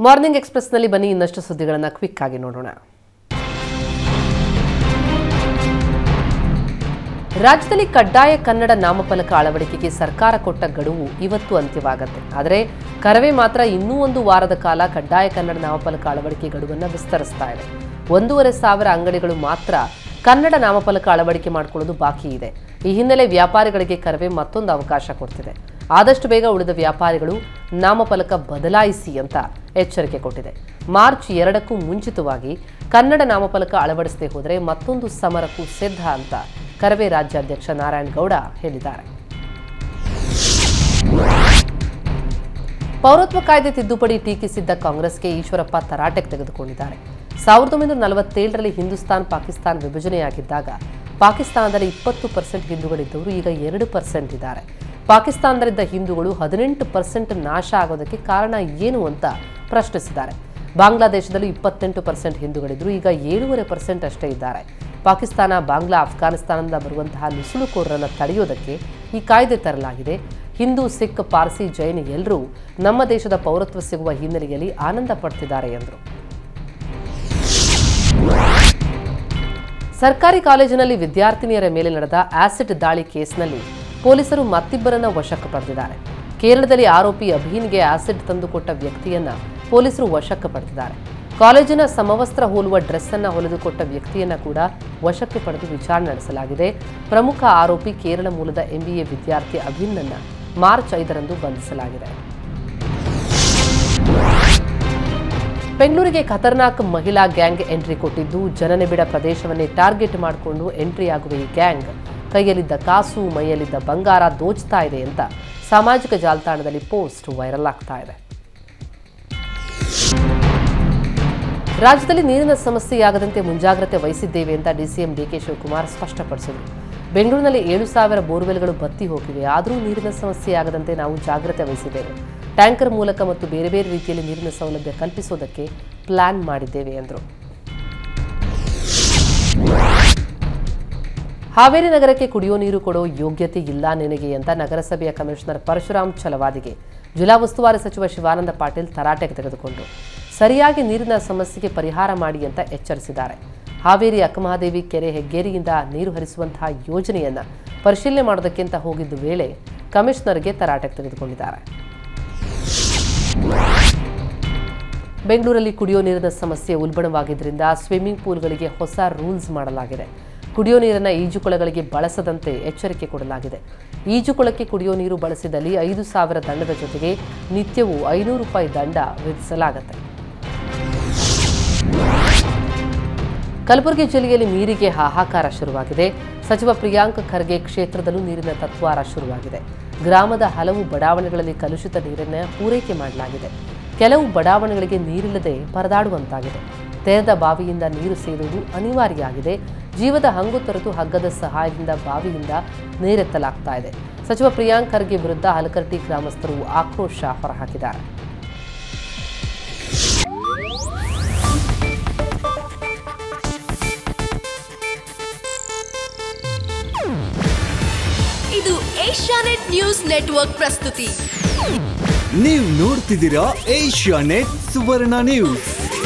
morning ಎಕ್ಸ್ಪ್ರೆಸ್ನಲ್ಲಿ ಬನ್ನಿ ಇನ್ನಷ್ಟು ಸುದ್ದಿಗಳನ್ನು ಕ್ವಿಕ್ ಆಗಿ ನೋಡೋಣ ರಾಜ್ಯದಲ್ಲಿ ಕಡ್ಡಾಯ ಕನ್ನಡ ನಾಮಫಲಕ ಅಳವಡಿಕೆಗೆ ಸರ್ಕಾರ ಕೊಟ್ಟ ಗಡುವು ಇವತ್ತು ಅಂತ್ಯವಾಗುತ್ತೆ ಆದರೆ ಕರವೇ ಮಾತ್ರ ಇನ್ನೂ ಒಂದು ವಾರದ ಕಾಲ ಕಡ್ಡಾಯ ಕನ್ನಡ ನಾಮಫಲಕ ಅಳವಡಿಕೆ ಗಡುವನ್ನು ವಿಸ್ತರಿಸ್ತಾ ಇದೆ ಒಂದೂವರೆ ಸಾವಿರ ಅಂಗಡಿಗಳು ಮಾತ್ರ ಕನ್ನಡ ನಾಮಫಲಕ ಅಳವಡಿಕೆ ಮಾಡಿಕೊಳ್ಳೋದು ಬಾಕಿ ಇದೆ ಈ ಹಿನ್ನೆಲೆ ವ್ಯಾಪಾರಿಗಳಿಗೆ ಕರವೇ ಮತ್ತೊಂದು ಅವಕಾಶ ಕೊಡ್ತಿದೆ ಆದಷ್ಟು ಬೇಗ ಉಳಿದ ವ್ಯಾಪಾರಿಗಳು ನಾಮಫಲಕ ಬದಲಾಯಿಸಿ ಅಂತ ಎಚ್ಚರಿಕೆ ಕೊಟ್ಟಿದೆ ಮಾರ್ಚ್ ಎರಡಕ್ಕೂ ಮುಂಚಿತವಾಗಿ ಕನ್ನಡ ನಾಮಫಲಕ ಅಳವಡಿಸದೆ ಹೋದರೆ ಮತ್ತೊಂದು ಸಮರಕ್ಕೂ ಸಿದ್ಧ ಅಂತ ಕರವೇ ರಾಜ್ಯಾಧ್ಯಕ್ಷ ನಾರಾಯಣಗೌಡ ಹೇಳಿದ್ದಾರೆ ಪೌರತ್ವ ಕಾಯ್ದೆ ತಿದ್ದುಪಡಿ ಟೀಕಿಸಿದ್ದ ಕಾಂಗ್ರೆಸ್ಗೆ ಈಶ್ವರಪ್ಪ ತರಾಟೆಗೆ ತೆಗೆದುಕೊಂಡಿದ್ದಾರೆ ಸಾವಿರದ ಒಂಬೈನೂರ ನಲವತ್ತೇಳರಲ್ಲಿ ಹಿಂದೂಸ್ತಾನ್ ಪಾಕಿಸ್ತಾನ್ ವಿಭಜನೆಯಾಗಿದ್ದಾಗ ಪಾಕಿಸ್ತಾನದಲ್ಲಿ ಇಪ್ಪತ್ತು ಪರ್ಸೆಂಟ್ ಹಿಂದೂಗಳಿದ್ದವರು ಈಗ ಎರಡು ಪರ್ಸೆಂಟ್ ಇದ್ದಾರೆ ಪಾಕಿಸ್ತಾನದಲ್ಲಿದ್ದ ಹಿಂದೂಗಳು ಹದಿನೆಂಟು ಪರ್ಸೆಂಟ್ ನಾಶ ಆಗೋದಕ್ಕೆ ಕಾರಣ ಏನು ಅಂತ ಪ್ರಶ್ನಿಸಿದ್ದಾರೆ ಬಾಂಗ್ಲಾದೇಶದಲ್ಲಿ ಇಪ್ಪತ್ತೆಂಟು ಪರ್ಸೆಂಟ್ ಹಿಂದೂಗಳಿದ್ರು ಈಗ ಏಳೂವರೆ ಪರ್ಸೆಂಟ್ ಅಷ್ಟೇ ಇದ್ದಾರೆ ಪಾಕಿಸ್ತಾನ ಬಾಂಗ್ಲಾ ಅಫ್ಘಾನಿಸ್ತಾನದಿಂದ ಬರುವಂತಹ ನುಸುಳುಕೋರರನ್ನು ತಡೆಯೋದಕ್ಕೆ ಈ ಕಾಯ್ದೆ ತರಲಾಗಿದೆ ಹಿಂದೂ ಸಿಖ್ ಪಾರ್ಸಿ ಜೈನ್ ಎಲ್ಲರೂ ನಮ್ಮ ದೇಶದ ಪೌರತ್ವ ಸಿಗುವ ಹಿನ್ನೆಲೆಯಲ್ಲಿ ಆನಂದ ಪಡ್ತಿದ್ದಾರೆ ಎಂದರು ಸರ್ಕಾರಿ ಕಾಲೇಜಿನಲ್ಲಿ ವಿದ್ಯಾರ್ಥಿನಿಯರ ಮೇಲೆ ನಡೆದ ಆಸಿಡ್ ದಾಳಿ ಕೇಸ್ನಲ್ಲಿ ಪೊಲೀಸರು ಮತ್ತಿಬ್ಬರನ್ನ ವಶಕ್ಕೆ ಪಡೆದಿದ್ದಾರೆ ಕೇರಳದಲ್ಲಿ ಆರೋಪಿ ಅಭೀನ್ಗೆ ಆಸಿಡ್ ತಂದುಕೊಟ್ಟ ವ್ಯಕ್ತಿಯನ್ನ ಪೊಲೀಸರು ವಶಕ್ಕೆ ಪಡೆದಿದ್ದಾರೆ ಕಾಲೇಜಿನ ಸಮವಸ್ತ್ರ ಹೋಲುವ ಡ್ರೆಸ್ ಅನ್ನ ಹೊಲಿದುಕೊಟ್ಟ ವ್ಯಕ್ತಿಯನ್ನ ಕೂಡ ವಶಕ್ಕೆ ಪಡೆದು ವಿಚಾರಣೆ ನಡೆಸಲಾಗಿದೆ ಪ್ರಮುಖ ಆರೋಪಿ ಕೇರಳ ಮೂಲದ ಎಂಬಿಎ ವಿದ್ಯಾರ್ಥಿ ಅಭಿನ್ನನ್ನ ಮಾರ್ಚ್ ಐದರಂದು ಬಂಧಿಸಲಾಗಿದೆ ಬೆಂಗಳೂರಿಗೆ ಖತರ್ನಾಕ್ ಮಹಿಳಾ ಗ್ಯಾಂಗ್ ಎಂಟ್ರಿ ಕೊಟ್ಟಿದ್ದು ಜನನಿಬಿಡ ಪ್ರದೇಶವನ್ನೇ ಟಾರ್ಗೆಟ್ ಮಾಡಿಕೊಂಡು ಎಂಟ್ರಿ ಆಗುವ ಈ ಗ್ಯಾಂಗ್ ಕೈಯಲ್ಲಿದ್ದ ಕಾಸು ಮೈಯಲ್ಲಿದ್ದ ಬಂಗಾರ ದೋಚ್ತಾ ಇದೆ ಅಂತ ಸಾಮಾಜಿಕ ಜಾಲತಾಣದಲ್ಲಿ ಪೋಸ್ಟ್ ವೈರಲ್ ಆಗ್ತಾ ಇದೆ ರಾಜ್ಯದಲ್ಲಿ ನೀರಿನ ಸಮಸ್ಯೆಯಾಗದಂತೆ ಮುಂಜಾಗ್ರತೆ ವಹಿಸಿದ್ದೇವೆ ಅಂತ ಡಿಸಿಎಂ ಡಿಕೆ ಶಿವಕುಮಾರ್ ಸ್ಪಷ್ಟಪಡಿಸಿದರು ಬೆಂಗಳೂರಿನಲ್ಲಿ ಏಳು ಸಾವಿರ ಬೋರ್ವೆಲ್ಗಳು ಬತ್ತಿ ಹೋಗಿವೆ ಆದರೂ ನೀರಿನ ಸಮಸ್ಯೆಯಾಗದಂತೆ ನಾವು ಜಾಗ್ರತೆ ವಹಿಸಿದ್ದೇವೆ ಟ್ಯಾಂಕರ್ ಮೂಲಕ ಮತ್ತು ಬೇರೆ ಬೇರೆ ರೀತಿಯಲ್ಲಿ ನೀರಿನ ಸೌಲಭ್ಯ ಕಲ್ಪಿಸೋದಕ್ಕೆ ಪ್ಲಾನ್ ಮಾಡಿದ್ದೇವೆ ಎಂದರು ಹಾವೇರಿ ನಗರಕ್ಕೆ ಕುಡಿಯೋ ನೀರು ಕೊಡೋ ಯೋಗ್ಯತೆ ಇಲ್ಲ ನಿನಗೆ ಅಂತ ನಗರಸಭೆಯ ಕಮಿಷನರ್ ಪರಶುರಾಮ್ ಛಲವಾದಿಗೆ ಜಿಲ್ಲಾ ಉಸ್ತುವಾರಿ ಸಚಿವ ಶಿವಾನಂದ ಪಾಟೀಲ್ ತರಾಟೆಗೆ ತೆಗೆದುಕೊಂಡರು ಸರಿಯಾಗಿ ನೀರಿನ ಸಮಸ್ಯೆಗೆ ಪರಿಹಾರ ಮಾಡಿ ಅಂತ ಎಚ್ಚರಿಸಿದ್ದಾರೆ ಹಾವೇರಿ ಅಕ್ಕಮಹಾದೇವಿ ಕೆರೆ ಹೆಗ್ಗೇರಿಯಿಂದ ನೀರು ಹರಿಸುವಂತಹ ಯೋಜನೆಯನ್ನ ಪರಿಶೀಲನೆ ಮಾಡೋದಕ್ಕೆ ಅಂತ ಹೋಗಿದ್ದ ವೇಳೆ ಕಮಿಷನರ್ಗೆ ತರಾಟೆಗೆ ತೆಗೆದುಕೊಂಡಿದ್ದಾರೆ ಬೆಂಗಳೂರಲ್ಲಿ ಕುಡಿಯೋ ನೀರಿನ ಸಮಸ್ಯೆ ಉಲ್ಬಣವಾಗಿದ್ದರಿಂದ ಸ್ವಿಮ್ಮಿಂಗ್ ಪೂಲ್ಗಳಿಗೆ ಹೊಸ ರೂಲ್ಸ್ ಮಾಡಲಾಗಿದೆ ಕುಡಿಯೋ ನೀರನ್ನು ಈಜುಕೊಳಗಳಿಗೆ ಬಳಸದಂತೆ ಎಚ್ಚರಿಕೆ ಕೊಡಲಾಗಿದೆ ಈಜುಕೊಳಕ್ಕೆ ಕುಡಿಯೋ ನೀರು ಬಳಸಿದಲ್ಲಿ ಐದು ಸಾವಿರ ದಂಡದ ಜೊತೆಗೆ ನಿತ್ಯವೂ ಐನೂರು ರೂಪಾಯಿ ದಂಡ ವಿಧಿಸಲಾಗುತ್ತೆ ಕಲಬುರಗಿ ಜಿಲ್ಲೆಯಲ್ಲಿ ನೀರಿಗೆ ಹಾಹಾಕಾರ ಶುರುವಾಗಿದೆ ಸಚಿವ ಪ್ರಿಯಾಂಕ್ ಖರ್ಗೆ ಕ್ಷೇತ್ರದಲ್ಲೂ ನೀರಿನ ತತ್ವಾರ ಶುರುವಾಗಿದೆ ಗ್ರಾಮದ ಹಲವು ಬಡಾವಣೆಗಳಲ್ಲಿ ಕಲುಷಿತ ನೀರನ್ನು ಪೂರೈಕೆ ಮಾಡಲಾಗಿದೆ ಕೆಲವು ಬಡಾವಣೆಗಳಿಗೆ ನೀರಿಲ್ಲದೆ ಪರದಾಡುವಂತಾಗಿದೆ ತೆರೆದ ಬಾವಿಯಿಂದ ನೀರು ಸೇರುವುದು ಅನಿವಾರ್ಯ ಆಗಿದೆ ಜೀವದ ಹಂಗು ತೊರೆದು ಹಗ್ಗದ ಸಹಾಯದಿಂದ ಬಾವಿಯಿಂದ ನೀರೆತ್ತಲಾಗ್ತಾ ಇದೆ ಸಚಿವ ಪ್ರಿಯಾಂಕ್ ಖರ್ಗೆ ವಿರುದ್ಧ ಹಲಕರ್ಟಿ ಗ್ರಾಮಸ್ಥರು ಆಕ್ರೋಶ ಹೊರಹಾಕಿದ್ದಾರೆ ಇದು ಏಷ್ಯಾನೆಟ್ ನ್ಯೂಸ್ ನೆಟ್ವರ್ಕ್ ಪ್ರಸ್ತುತಿ ನೀವು ನೋಡ್ತಿದ್ದೀರಾ ಏಷ್ಯಾ ನೆಟ್ ಸುವರ್ಣ ನ್ಯೂಸ್